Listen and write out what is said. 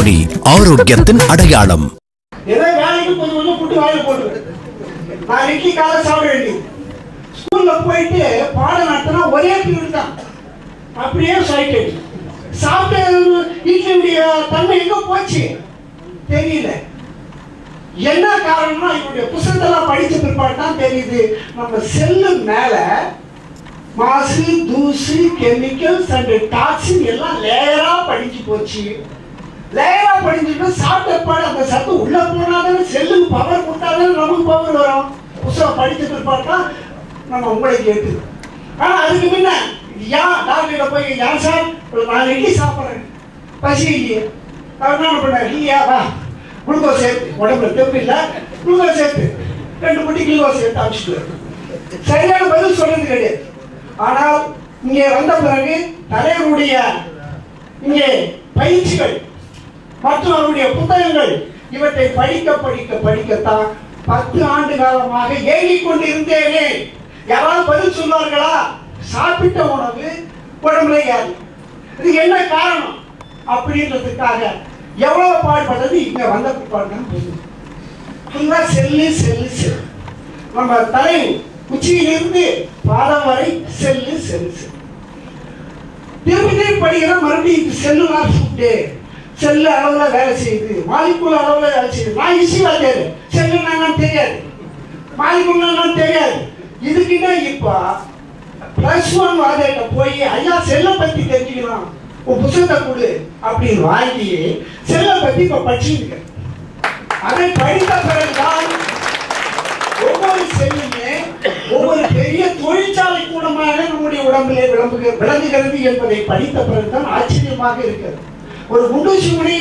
பொடி ஆரோக்கியத்தின் அடையாளம் ஏதோ வேலைக்கு கொஞ்சம் கொஞ்சம் புட்டு வாயில போட்டு நான் இட்லி காலை சாப்பிட வேண்டியது ஸ்கூல்ல போயிட்டு பாடம் நடத்தினா ஒரே பீரியட் தான் அப்படியே சாப்பிட்டு சாப்பிட்ட இட்லியுடைய தன்மை எங்க போச்சு தெரியல என்ன காரணம்னா இவருடைய புத்தகத்தெல்லாம் படிச்ச பிற்பாடு தான் தெரியுது நம்ம செல்லு மேல மாசு தூசு கெமிக்கல்ஸ் அண்ட் டாக்ஸின் எல்லாம் லேயரா படிச்சு போச்சு லேயரா படிச்சுட்டு சாப்பிட்ட பாடு அந்த சத்து உள்ள போனாதானே செல்லுக்கு பவர் கொடுத்தாதானே நமக்கு பவர் வரும் புத்தகம் படிச்ச பிற்பாடு தான் நம்ம உங்களுக்கு கேட்டு ஆனா அதுக்கு முன்ன ஏன் டாக்டர்கிட்ட போய் ஏன் சார் ஒரு நாலு இட்லி சாப்பிட்றேன் பசி இல்லையே அவர் என்ன பண்ணார் இல்லையா வா குளுக்கோஸ் சேர்த்து உடம்புல தெப்பு இல்லை குளுக்கோஸ் சேர்த்து ரெண்டு முட்டி குளுக்கோஸ் சேர்த்து அமிச்சிட்டு சரியான பதில் சொல்றது கிடையாது ஆனால் இங்கே வந்த பிறகு தலைவருடைய இங்கே பயிற்சிகள் மற்றும் அவருடைய புத்தகங்கள் இவற்றை படிக்க படிக்க படிக்கத்தான் பத்து ஆண்டு காலமாக ஏங்கிக் கொண்டிருந்தேனே யாராவது பதில் சொல்வார்களா சாப்பிட்ட உணவு உடம்புல ஏறி இது என்ன காரணம் அப்படின்றதுக்காக எவ்வளவு பாடுபட்டது இங்க வந்த பிற்பாடு தான் புரியுது. ஃபுல்லா செல்லு செல்லு செல்லு நம்ம தலை உச்சியிலிருந்து பாதம் வரை செல்லு செல்லு செல்லு திரும்பி திரும்பி படிக்கிற மறுபடியும் இது செல்லுலார் ஃபுட்டு செல்லு அளவுல வேலை செய்யுது மாலிகுல் அளவுல வேலை செய்யுது நான் ஈஸியா தெரியாது செல்லுன்னா என்னன்னு தெரியாது மாலிகுல் என்னன்னு தெரியாது இதுக்குன்னா இப்போ பிளஸ் ஒன் வாதிட்ட போய் ஐயா செல்லை பத்தி தெரிஞ்சுக்கலாம் உன் புத்தகத்தை கொடு அப்படின்னு வாங்கி செல்லை பத்தி இப்ப படிச்சுட்டு அதை படித்த பிறகுதான் ஒவ்வொரு செல்லுமே ஒவ்வொரு பெரிய தொழிற்சாலை கூடமாக நம்முடைய உடம்பிலே விளம்புக விளங்குகிறது என்பதை படித்த பிறகுதான் ஆச்சரியமாக இருக்கிறது ஒரு குண்டூசி முனை